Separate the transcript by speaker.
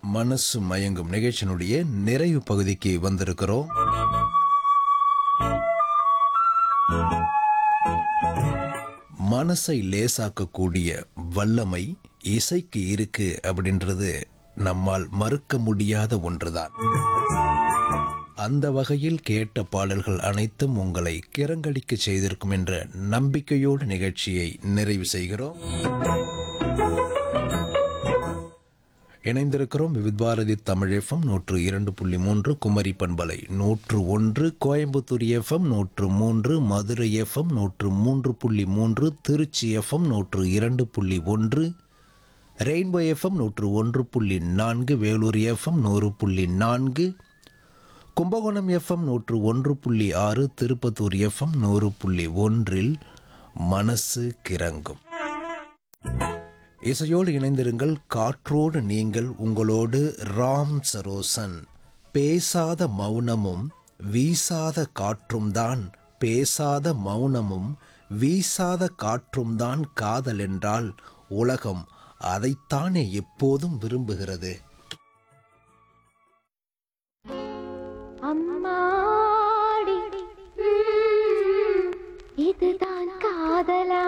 Speaker 1: மனசு மயங்கும் நிகழ்ச்சியினுடைய நிறைவு பகுதிக்கு வந்திருக்கிறோம் மனசை லேசாக்கக்கூடிய வல்லமை இசைக்கு இருக்கு அப்படின்றது நம்மால் மறுக்க முடியாத ஒன்றுதான் அந்த வகையில் கேட்ட பாடல்கள் அனைத்தும் உங்களை கிறங்கடிக்க செய்திருக்கும் என்ற நம்பிக்கையோடு நிகழ்ச்சியை நிறைவு செய்கிறோம் இணைந்திருக்கிறோம் விவித் பாரதி தமிழ் எஃப்எம் நூற்று இரண்டு புள்ளி மூன்று குமரி பண்பலை நூற்று ஒன்று கோயம்புத்தூர் எஃப்எம் நூற்று மூன்று மதுரை எஃப்எம் நூற்று மூன்று புள்ளி மூன்று திருச்சி எஃப்எம் நூற்று இரண்டு புள்ளி ஒன்று ரெயின்போ எஃப்எம் நூற்று ஒன்று புள்ளி நான்கு வேலூர் எஃப்எம் நூறு புள்ளி நான்கு கும்பகோணம் எஃப்எம் நூற்று ஒன்று புள்ளி ஆறு திருப்பத்தூர் எஃப்எம் நூறு புள்ளி ஒன்றில் மனசு கிறங்கும் இசையோடு இணைந்திருங்கள் காற்றோடு நீங்கள் உங்களோடு ராம் சரோசன் பேசாத மௌனமும் வீசாத காற்றும் தான் பேசாத மௌனமும் வீசாத காற்றும் தான் காதல் என்றால் உலகம் அதைத்தானே எப்போதும் விரும்புகிறது
Speaker 2: அம்மாடி ம், இதுதான் காதலா